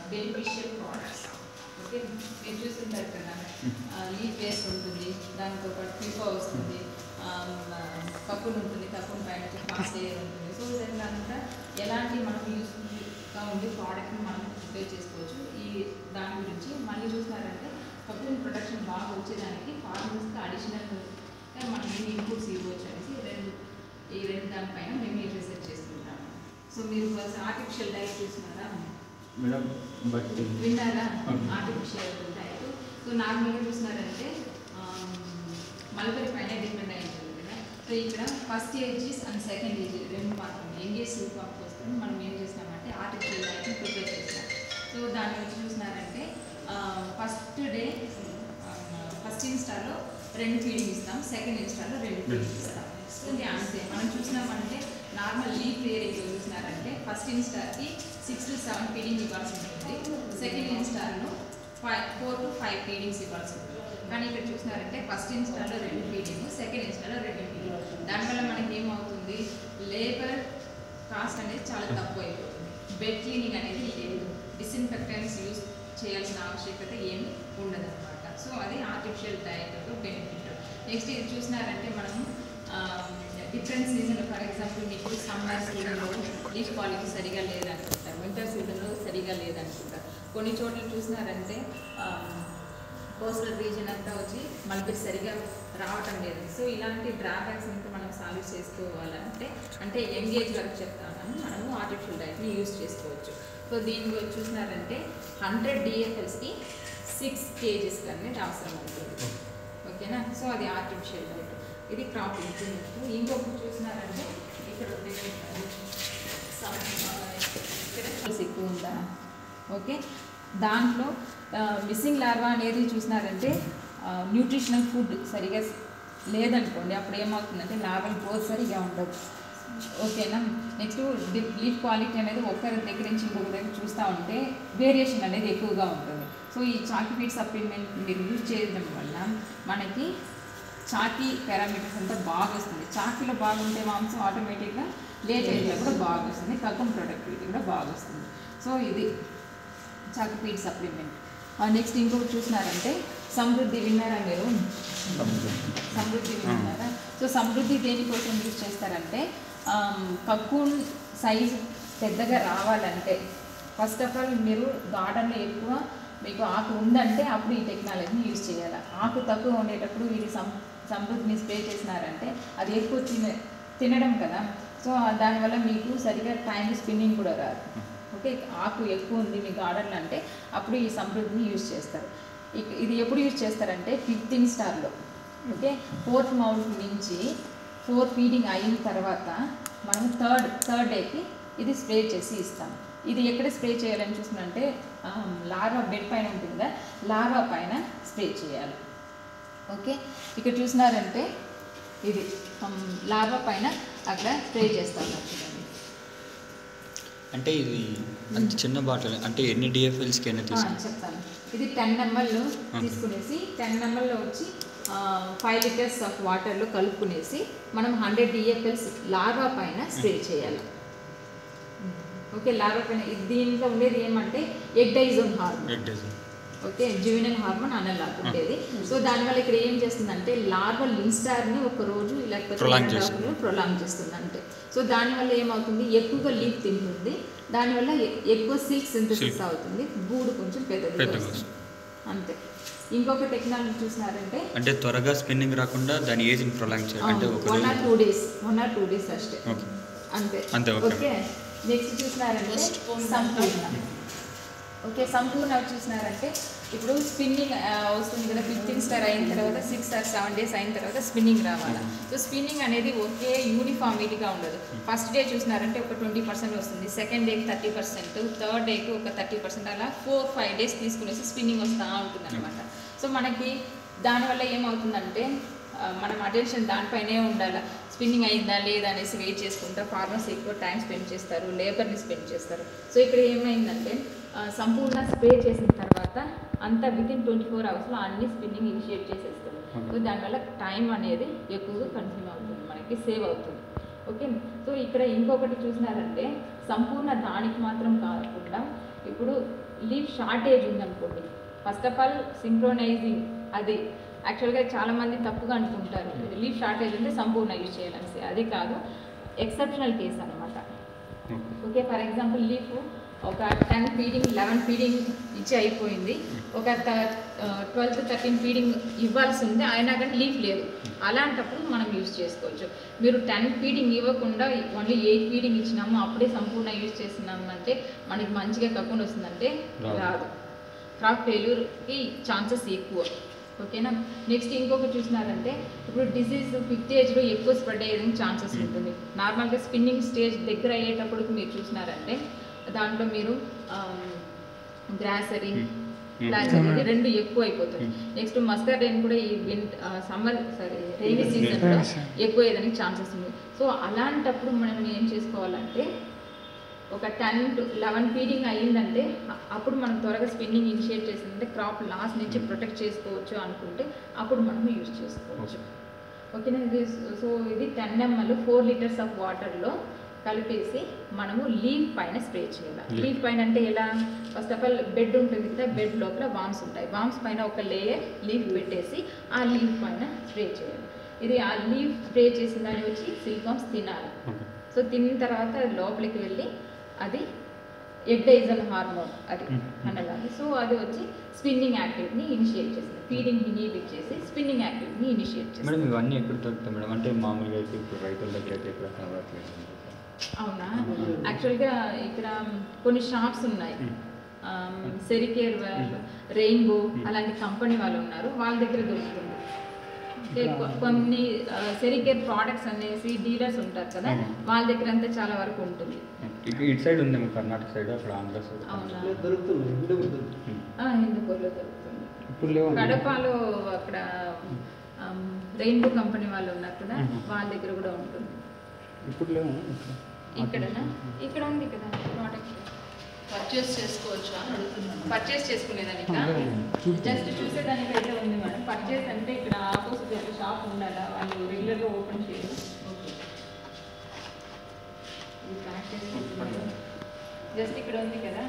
Beneficial products okay మీరు చూస్తుంటారు కదా లీఫ్ వేస్ట్ ఉంటుంది దాంతో పాటు పిపా వస్తుంది కప్పులు ఉంటుంది కప్పుల పైన ఫాస్ట్ ఎయిర్ ఉంటుంది సో ఇదంతా ఎలాంటి మనం యూస్ఫుల్గా ఉండే ప్రోడక్ట్ని మనం ప్రిపేర్ చేసుకోవచ్చు ఈ దాని గురించి మళ్ళీ చూసినారంటే కప్పుల ప్రొడక్షన్ బాగా వచ్చేదానికి ఫార్మర్స్కి అడిషనల్ మనం ఎన్ని ఇన్పుట్స్ ఇవ్వచ్చు అనేసి రెండు ఈ రెండు దానిపైన మేము ఈ రీసెర్చ్ చేస్తుంటాము సో మీరు ఆర్టిఫిషియల్ డైట్ చూస్తున్నారా మేడం బట్ విన్నారా Okay. ఆర్టిఫిషియల్ డైట్ సో నార్మల్గా చూసినారంటే మల్బరీ పైన డిపెండ్ అయి ఉంటుంది కదా సో ఇక్కడ first ages and second age రెండు మాత్రమే ఎంగేజ్ సూపర్ కోసం మనం ఏం చేసినామంటే ఆర్టిఫిషియల్ డైట్ని ప్రిపేర్ చేస్తాం సో దాని గురించి చూసినారంటే ఫస్ట్ డే ఫస్ట్ ఇన్స్టాలో రెండు ఫీడింగ్ ఇస్తాం సెకండ్ ఇన్స్టాలో రెండు ఫీడింగ్ ఇస్తాం సో ఇది అంతే మనం చూసినామంటే నార్మల్ లీఫ్ లేయర్ ఎక్కువ చూసినారంటే ఫస్ట్ ఇన్స్టార్కి సిక్స్ టు సెవెన్ ఫీడింగ్ ఇవ్వాల్సి ఉంటుంది సెకండ్ ఇన్స్టార్లో five four to five feedings ఇవ్వాల్సి ఉంటుంది కానీ ఇక్కడ చూసినారంటే ఫస్ట్ ఇన్స్టాల్లో రెండు ఫీడింగ్ సెకండ్ ఇన్స్టాల్లో రెండు ఫీడింగ్ దానివల్ల మనకి ఏమవుతుంది లేబర్ కాస్ట్ అనేది చాలా తక్కువ అయిపోతుంది బెడ్ క్లీనింగ్ అనేది లేదు డిస్ఇన్ఫెక్టెంట్స్ యూస్ చేయాల్సిన ఆవశ్యకత ఏమి ఉండదు అనమాట సో అది ఆర్టిఫిషియల్ డయట్ బెనిఫిట్ నెక్స్ట్ ఇది చూసినారంటే మనం డిఫరెంట్ సీజన్ ఫర్ ఎగ్జాంపుల్ మీకు సమ్మర్ సీజన్లో లీఫ్ క్వాలిటీ సరిగా లేదనుకుంటారు వింటర్ సీజన్లో సరిగా లేదనుకుంటారు కొన్ని చోట్ల చూసినారంటే కోస్టల్ రీజన్ అంతా వచ్చి మల్బెరీ సరిగా రావటం లేదు సో ఇలాంటి డ్రాబ్యాక్స్ ఇంకా మనం సాల్వ్ చేసుకోవాలంటే అంటే ఎంగేజ్ వరకు చెప్తాను మనము ఆర్టిఫిషియల్ డైట్ని యూస్ చేసుకోవచ్చు సో దీని గురించి చూసినారంటే హండ్రెడ్ డిఎఫ్ఎల్స్కి సిక్స్ కేజీస్ అనేది అవసరం ఉంటుంది ఓకేనా సో అది ఆర్టిఫిషియల్ డైట్ ఇది క్రాప్ ఇంప్రూవ్మెంట్ ఇంకొకటి చూసినారంటే ఇక్కడ ఇక్కడ ఎక్కువ ఉందా ఓకే దాంట్లో మిస్సింగ్ లార్వా అనేది చూసినారంటే న్యూట్రిషనల్ ఫుడ్ సరిగా లేదనుకోండి అప్పుడు ఏమవుతుందంటే లార్వల్ గ్రోత్ సరిగా ఉండదు ఓకేనా నెక్స్ట్ లీఫ్ క్వాలిటీ అనేది ఒక్కరి దగ్గర నుంచి ఇంకొక దగ్గర చూస్తూ ఉంటే వేరియేషన్ అనేది ఎక్కువగా ఉంటుంది సో ఈ చాకీ ఫీడ్ సప్లిమెంట్ మీరు యూజ్ చేయడం వల్ల మనకి చాకీ పారామీటర్స్ అంతా బాగా వస్తుంది చాకీలో బాగుంటే మాంసం ఆటోమేటిక్గా లేట్ ఏజ్లో కూడా బాగా వస్తుంది కల్కం ప్రొడక్టివిటీ కూడా బాగా వస్తుంది సో ఇది చాకీ ఫీడ్ సప్లిమెంట్ నెక్స్ట్ ఇంకొకటి చూసినారంటే సమృద్ధి విన్నారా మీరు సమృద్ధి విన్నారా సో సమృద్ధి దేనికోసం యూజ్ చేస్తారంటే కక్కున్ సైజు పెద్దగా రావాలంటే ఫస్ట్ ఆఫ్ ఆల్ మీరు గార్డెన్లో ఎక్కువ మీకు ఆకు ఉందంటే అప్పుడు ఈ టెక్నాలజీని యూజ్ చేయాలి ఆకు తక్కువ ఉండేటప్పుడు వీరి సం సమృద్ధిని స్ప్రే చేసినారంటే అది ఎక్కువ తిన తినడం కదా సో దానివల్ల మీకు సరిగా టైం స్పిన్నింగ్ కూడా రాదు ఓకే ఆకు ఎక్కువ ఉంది మీ గార్డెన్లో అంటే అప్పుడు ఈ సమృద్ధిని యూజ్ చేస్తారు ఇక- ఇది ఎప్పుడు యూజ్ చేస్తారంటే ఫిఫ్టీన్ స్టార్లో ఓకే ఫోర్త్ మౌంట్ నుంచి ఫోర్ ఫీడింగ్ అయిన తర్వాత మనం థర్డ్ థర్డ్ డేకి ఇది స్ప్రే చేసి ఇస్తాం ఇది ఎక్కడ స్ప్రే చేయాలని చూసినంటే లార్వా బెడ్ పైన ఉంటుంది కదా లార్వా పైన స్ప్రే చేయాలి ఓకే ఇక్కడ చూసినారంటే ఇది లార్వా పైన అక్కడ స్ప్రే చేస్తాం చూడండి అంటే ఇది అంత చిన్న బాటిల్ అంటే ఎన్ని డిఎఫ్ఎల్స్కి అయినా ఆ, తీసుకు చెప్తాను ఇది టెన్ ఎంఎల్ తీసుకునేసి టెన్ ఎంఎల్లో వచ్చి ఫైవ్ లీటర్స్ ఆఫ్ వాటర్లో కలుపుకునేసి మనం హండ్రెడ్ డిఎఫ్ఎల్స్ లార్వా పైన స్ప్రే చేయాలి ఓకే లార్వా పైన ఇది దీంట్లో ఉండేది ఏమంటే ecdysone hormone egg dozen okay juvenile hormone analogue ఉండేది సో దానివల్ల ఇక్కడ ఏం చేస్తుందంటే లార్వల్ ఇన్స్టార్ని ఒక రోజు లేకపోతే Prolong రెండు చేస్తుంది. రోజులు ప్రొలాంగ్ చేస్తుంది అంటే సో దానివల్ల ఏమవుతుంది ఎక్కువగా లీఫ్ తింటుంది దానివల్ల ఎ- ఎక్కువ సిల్క్ సింథసిస్ Silk. అవుతుంది గూడు కొంచెం పెద్దది పెద్దగా వస్తుంది అంతే ఇంకొక టెక్నాలజీ చూసినారంటే అంటే త్వరగా స్పిన్నింగ్ రాకుండా దాని ఏజ్ని ప్రొలాంగ్ చేయాలి అంటే ఒక వన్ ఆర్ రోజు two days one or two days అಷ್ಟೇ ఓకే అంతే అంతే, ఓకే. ఓకే నెక్స్ట్ చూసినారంటే సంపూర్ణ ఓకే సంపూర్ణ చూసినారంటే ఇప్పుడు స్పిన్నింగ్ వస్తుంది కదా ఫిఫ్టీన్ స్టార్ అయిన తర్వాత సిక్స్ ఆర్ సెవెన్ డేస్ అయిన తర్వాత స్పిన్నింగ్ రావాలి సో స్పిన్నింగ్ అనేది ఒకే యూనిఫామిటీగా ఉండదు ఫస్ట్ డే చూసినారంటే ఒక ట్వంటీ పర్సెంట్ వస్తుంది సెకండ్ డేకి థర్టీ పర్సెంట్ థర్డ్ డేకి ఒక థర్టీ పర్సెంట్ అలా ఫోర్ ఫైవ్ డేస్ తీసుకునేసి స్పిన్నింగ్ వస్తూ ఉంటుంది అనమాట సో మనకి దానివల్ల ఏమవుతుందంటే ఆ, మనం అటెన్షన్ దానిపైనే ఉండాలి స్పిన్నింగ్ అయిందా లేదా అనేసి వెయిట్ చేసుకుంటా ఫార్మర్స్ ఎక్కువ టైం స్పెండ్ చేస్తారు లేబర్ని స్పెండ్ చేస్తారు సో ఇక్కడ ఏమైందంటే ఆ, సంపూర్ణ స్ప్రే చేసిన తర్వాత అంతా విత్ ఇన్ ట్వంటీ ఫోర్ అవర్స్లో అన్ని స్పిన్నింగ్ ఇనిషియేట్ చేసేస్తారు సో దానివల్ల టైం అనేది ఎక్కువగా కన్స్యూమ్ అవుతుంది మనకి సేవ్ అవుతుంది ఓకే సో ఇక్కడ ఇంకొకటి చూసినారంటే సంపూర్ణ దానికి మాత్రం కాకుండా ఇప్పుడు లీఫ్ షార్టేజ్ ఉందనుకోండి ఫస్ట్ ఆఫ్ ఆల్ సింక్రోనైజింగ్ అది యాక్చువల్గా చాలామంది తప్పుగా అనుకుంటారు లీఫ్ షార్టేజ్ ఉంటే సంపూర్ణ యూజ్ చేయాలని అది కాదు ఎక్సెప్షనల్ కేస్ అనమాట ఓకే ఫర్ ఎగ్జాంపుల్ లీఫ్ ఒక టెన్ ఫీడింగ్ లెవెన్ ఫీడింగ్ ఇచ్చి అయిపోయింది ఒక ట్వెల్త్ థర్టీన్ ఫీడింగ్ ఇవ్వాల్సి ఉంది అయినా కానీ లీఫ్ లేదు అలాంటప్పుడు మనం యూజ్ చేసుకోవచ్చు మీరు టెన్ ఫీడింగ్ ఇవ్వకుండా ఓన్లీ ఎయిట్ ఫీడింగ్ ఇచ్చినాము అప్పుడే సంపూర్ణ యూజ్ చేస్తున్నాము అంటే మనకి మంచిగా కక్కుని వస్తుందంటే రాదు. రాదు క్రాప్ ఫెయిల్యూర్కి ఛాన్సెస్ ఎక్కువ ఓకేనా నెక్స్ట్ ఇంకొకటి చూసినారంటే ఇప్పుడు డిసీజ్ ఫిఫ్త్ ఏజ్లో ఎక్కువ స్ప్రెడ్ అయ్యేదానికి ఛాన్సెస్ ఉంటుంది నార్మల్గా స్పిన్నింగ్ స్టేజ్ దగ్గర అయ్యేటప్పుడు మీరు చూసినారంటే దాంట్లో మీరు గ్రాసరీ Hmm. ప్లాచరీ రెండు ఎక్కువ అయిపోతుంది నెక్స్ట్ మస్టర్డ్ రెయిన్ కూడా ఈ విన్ సమ్మర్ సారీ రైనీ సీజన్లో ఎక్కువ అయ్యేదానికి ఛాన్సెస్ ఉంది సో అలాంటప్పుడు మనం ఏం చేసుకోవాలంటే ఒక టెన్ టు లెవెన్ ఫీడింగ్ అయ్యిందంటే అ- అప్పుడు మనం త్వరగా స్పిన్నింగ్ ఇనిషియేట్ చేసిందంటే క్రాప్ లాస్ నుంచి ప్రొటెక్ట్ చేసుకోవచ్చు అనుకుంటే అప్పుడు మనం యూజ్ చేసుకోవచ్చు ఓకేనా ఇది సో ఇది ten ml four litres of వాటర్లో కలిపేసి మనము లీఫ్ పైన స్ప్రే చేయాలి Leaf. లీఫ్ పైన అంటే ఎలా ఫస్ట్ ఆఫ్ ఆల్ బెడ్ ఉంటుంది కదా బెడ్ లోపల వామ్స్ ఉంటాయి వామ్స్ పైన ఒక లేయర్ లీఫ్ పెట్టేసి ఆ లీఫ్ పైన స్ప్రే చేయాలి ఇది ఆ లీఫ్ స్ప్రే చేసిన దాన్ని వచ్చి సిల్కామ్స్ తినాలి సో తిన్న తర్వాత అది లోపలికి వెళ్ళి అది ఎగ్డైజన్ హార్మోన్ అది Mm. అనలాగా సో అది వచ్చి స్పిన్నింగ్ యాక్టివిటీని ఇనిషియేట్ చేస్తుంది ఫీడింగ్ ఇనిబిట్ చేసి స్పిన్నింగ్ యాక్టివిటీని ఇనిషియేట్ చేస్తుంది మేడం ఇవన్నీ ఎక్కడ దొరుకుతాయి మేడం అంటే మామూలుగా అయితే ఇప్పుడు రైతుల దగ్గర అయితే ఎక్కడ కనబడట్లేదు అవునా యాక్చువల్గా ఇక్కడ కొన్ని షాప్స్ ఉన్నాయి సెరికేర్ రెయిన్బో అలాంటి కంపెనీ వాళ్ళు ఉన్నారు వాళ్ళ దగ్గర దొరుకుతుంది అంటే కొ- కొన్ని సెరికేర్ ప్రోడక్ట్స్ అనేసి డీలర్స్ ఉంటారు కదా Mhm. వాళ్ళ దగ్గర అంతా చాలా వరకు ఉంటుంది ఇటు ఇటు సైడ్ ఉందేమో కర్ణాటక సైడ్ అక్కడ ఆంధ్ర సైడ్ అవునా దొరుకుతుంది ఇంటి దొరుకుతుంది ఆ, హిందూపూర్లో దొరుకుతుంది ఇప్పుడు లేవు కడపలో అక్కడ రెయిన్బో కంపెనీ వాళ్ళు ఉన్నారు కదా Mhm. వాళ్ళ దగ్గర కూడా ఉంటుంది ఇప్పుడు లేవు ఇక్కడనా ఇక్కడ ఉంది కదా ప్రోడక్ట్ పర్చేస్ చేసుకోవచ్చు అని అడుగుతున్నాను పర్చేస్ చేసుకునేదానిక జస్ట్ చూసేదానికి అయితే ఉంది మేడం పర్చేస్ అంటే ఇక్కడ ఆపోజిట్ ఒక షాప్ ఉండాలా వాళ్ళు రెగ్యులర్గా ఓపెన్ చేయరు జస్ట్ ఇక్కడ ఉంది కదా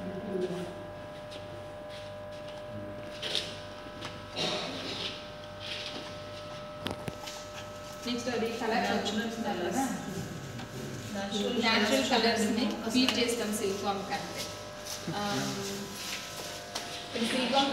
నెక్స్ట్ అది కలర్స్ వచ్చినట్టున్నారు కదా న్యాచురల్ కలర్స్ని ఫీడ్ చేస్తాం సిల్కామ్ కంటే సిల్కామ్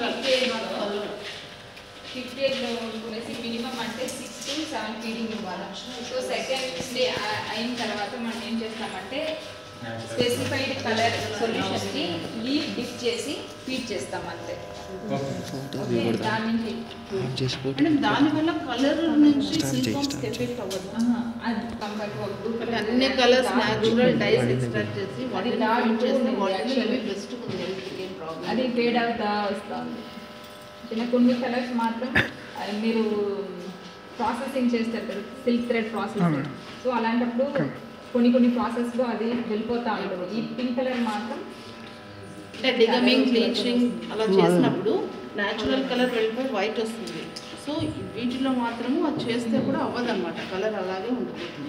ఫిఫ్టీ ఎయిట్లో కొనేసి మినిమం అంటే సిక్స్ టు సెవెన్ ఫీడింగ్ ఇవ్వాలి సో సెకండ్ డే అయిన తర్వాత మనం ఏం చేస్తామంటే స్పెసిఫైడ్ కలర్ సొల్యూషన్కి లీవ్ డిప్ చేసి ఫీడ్ చేస్తాం అంతే ఓకే దాని నుంచి అంటే దానివల్ల కలర్ నుంచి సిల్కామ్స్ ఎఫెక్ట్ అవ్వదు ఆహా, అది కంపల్సరీ ఒక blue colour అన్ని colours dark natural blue dyes ఉంటుంది. ఎక్స్ట్రాక్ట్ చేసి అది వాటిని dark ఫీడ్ చేస్తే blue వాటిని actually. బెస్ట్ ఉంది హెల్త్ ఏం ప్రాబ్లం అది ఫేడ్ అవుతా వస్తుంది చిన్న కొన్ని కలర్స్ మాత్రం అది మీరు ప్రాసెసింగ్ చేస్తారు కదా సిల్క్ థ్రెడ్ ప్రాసెసింగ్ సో అలాంటప్పుడు కొన్ని కొన్ని ప్రాసెస్లో అది వెళ్ళిపోతా ఉంటుంది ఈ పింక్ కలర్ మాత్రం అంటే డిగమింగ్ క్లీన్షింగ్ అలా చేసినప్పుడు న్యాచురల్ కలర్ వెళ్ళిపోయి వైట్ వస్తుంది సో వీటిలో మాత్రము అది చేస్తే కూడా అవ్వదు అనమాట కలర్ అలాగే ఉండిపోతుంది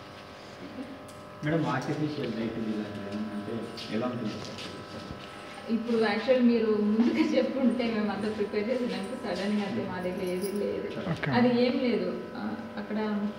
మేడం ఆర్టిఫిషియల్ లైట్ అంటే ఎలా ఉంటుంది ఇప్పుడు యాక్చువల్ మీరు ముందుగా చెప్పుంటే మేము అంతా ప్రిపేర్ చేసినాక సడన్గా అంటే మా దగ్గర ఏది లేదు అది ఏం లేదు ఆ, అక్కడ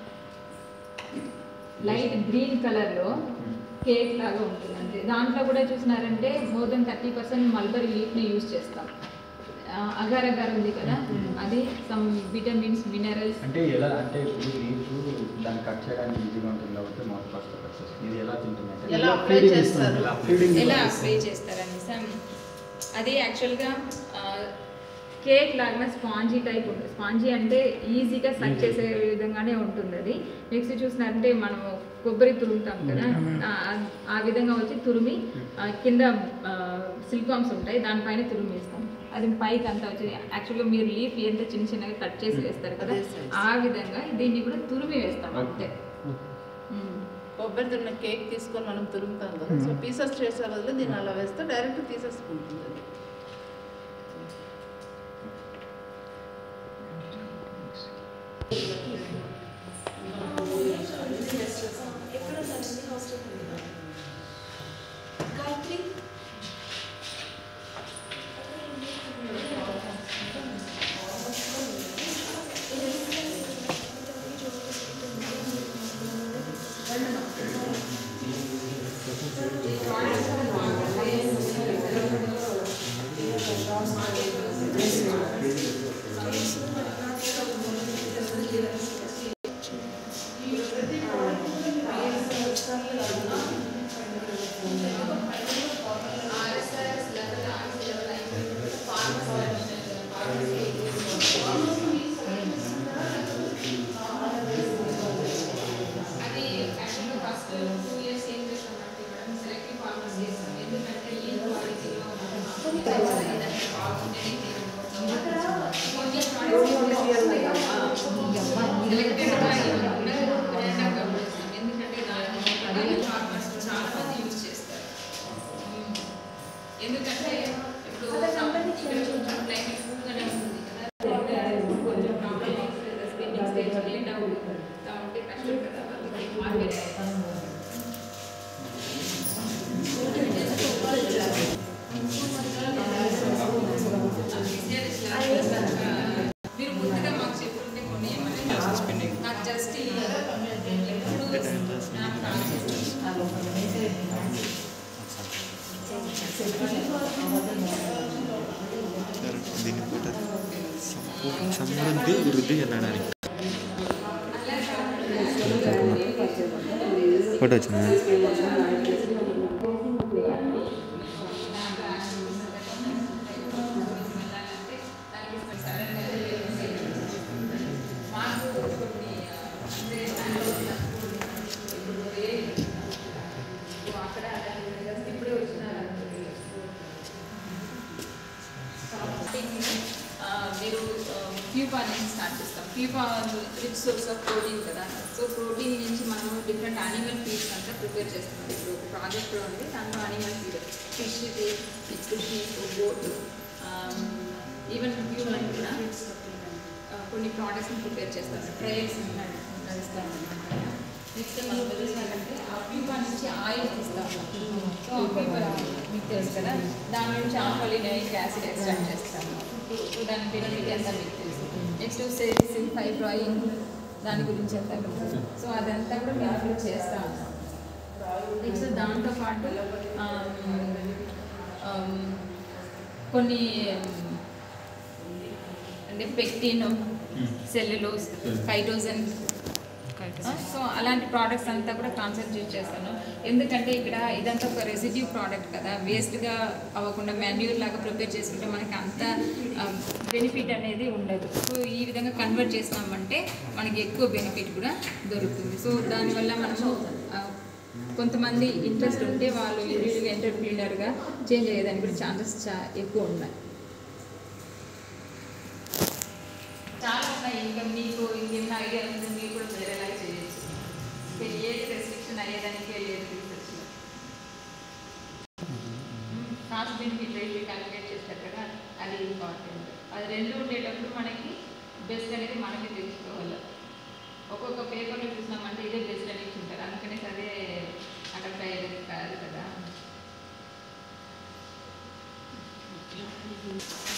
లైట్ గ్రీన్ కలర్లో కేక్ లాగా ఉంటుంది అంతే దాంట్లో కూడా చూసినారంటే more than thirty percent mulberry లీఫ్ని యూజ్ చేస్తాం ఆ, అగార్ అగార్ ఉంది కదా అది సమ్ విటమిన్స్ మినరల్స్ అంటే ఎలా అంటే ఇప్పుడు లీఫ్ దాన్ని కట్ చేయడానికి ఈజీగా ఉంటుంది కాబట్టి మాకు ఫస్ట్ కట్ చేస్తుంది ఇది ఎలా తింటుంది ఎలా అప్లై చేస్తారు ఎలా అప్లై చేస్తారని సార్ అది యాక్చువల్గా కేక్ లాగా స్పాంజీ టైప్ ఉంటుంది స్పాంజీ అంటే ఈజీగా సక్ చేసే విధంగానే ఉంటుంది అది నెక్స్ట్ చూసినారంటే మనం కొబ్బరి తురుముతాం కదా ఆ- ఆ విధంగా వచ్చి తురిమి ఆ, కింద సిల్కామ్స్ ఉంటాయి దానిపైన తురిమి వేస్తాం అది పైకి అంతా వచ్చి యాక్చువల్గా మీరు లీఫ్ ఎంత చిన్న చిన్నగా కట్ చేసి వేస్తారు కదా అదే size. ఆ విధంగా దీన్ని కూడా తురిమి వేస్తాం అంతే మ్మ్. కొబ్బరి తిన్న కేక్ తీసుకొని మనం తురుముతాం కదా సో పీసెస్ చేసే బదులు దీన్ని అలా వేస్తే డైరెక్ట్ తీసేసుకుంటుంది అది ఎందుకంటే ఇప్పుడు ఇక్కడ కొంచెం క్లైమేట్ కూల్గానే ఉంటుంది కదా కొంచెం ప్రాబ్లమ్ స్పిన్నింగ్ స్టేజ్ లేట్ అవుతుంది ఉంటే కష్టం కదా వాళ్ళకి మార్కెట్ మీరు ముందుగా మాకు చెప్పుంటే కొన్ని ఏమన్నా నాకు జస్ట్ ఈ- ఇప్పుడు నాకు సమృద్ధి వృద్ధి చెందడానికి ఫోటో వచ్చిందా మీరు ప్యూపా నుంచి స్టార్ట్ చేస్తాం pupa rich source of protein కదా సో ప్రోటీన్ నుంచి మనము డిఫరెంట్ యానిమల్ ఫీడ్స్ అంతా ప్రిపేర్ చేస్తున్నాం ఇప్పుడు ఒక ప్రాజెక్ట్లో ఉంది దాంట్లో animal feed fish next sheep goat even human కూడా ఆ, కొన్ని ప్రోడక్ట్స్ని ప్రిపేర్ చేస్తాను ట్రయల్స్ నడుస్తాను నెక్స్ట్ మనం తెలిసినట్టే ఆ ప్యూపా నుంచి ఆయిల్ తీస్తాము సో ఆ ప్యూపా మీకు తెలుసు కదా దాని నుంచి ఆల్కలినిక్ యాసిడ్ ఎక్స్ట్రాక్ట్ చేస్తాము సో దాని బెనిఫిట్ అంతా మీకు తెలుసు నెక్స్ట్ సెల్సిల్ ఫైబ్రాయిన్ దాని గురించి అంతా మీకు తెలుసు. సో అదంతా కూడా మేము ఇప్పుడు చేస్తా ఉన్నాం నెక్స్ట్ దాంతో పాటు ఆమ్, ఆమ్, కొన్ని అంటే పెక్టిన్ సెల్యులోస్ కైటోజన్ సో అలాంటి ప్రోడక్ట్స్ అంతా కూడా కాన్సన్ట్రేట్ చేస్తాను ఎందుకంటే ఇక్కడ ఇదంతా ఒక రెసిడ్యూ ప్రోడక్ట్ కదా వేస్ట్గా అవ్వకుండా మాన్యూర్ లాగా ప్రిపేర్ చేసుకుంటే మనకి అంత బెనిఫిట్ అనేది ఉండదు సో ఈ విధంగా కన్వర్ట్ చేసినామంటే మనకి ఎక్కువ బెనిఫిట్ కూడా దొరుకుతుంది సో దానివల్ల మనము ఆ, కొంతమంది ఇంట్రెస్ట్ ఉంటే వాళ్ళు ఇండివిజువల్ ఎంటర్ప్రీనర్గా చేంజ్ అయ్యేదానికి కూడా ఛాన్సెస్ చా ఎక్కువ ఉన్నాయి చాలా ఉన్నాయి ఇంకా మీకు ఇంకేమైనా ఐడియా ఉంటే మీరు కూడా వేరేలాగా చేయొచ్చు ఇంకా ఏది రెస్ట్రిక్షన్ అయ్యేదానికే లేదు రీసెర్చ్లో కాస్ట్ బెనిఫిట్ రేట్ క్యాలిక్యులేట్ చేస్తారు కదా అది ఇంపార్టెంట్ అది రెండు ఉండేటప్పుడు మనకి బెస్ట్ అనేది మనకి తెలుసుకోవాలి ఒక్కొక్క పేపర్లో చూసినామంటే ఇదే బెస్ట్ అని ఇచ్చింటారు అందుకనేసి అదే అడప్ట్ అయ్యేది కాదు కదా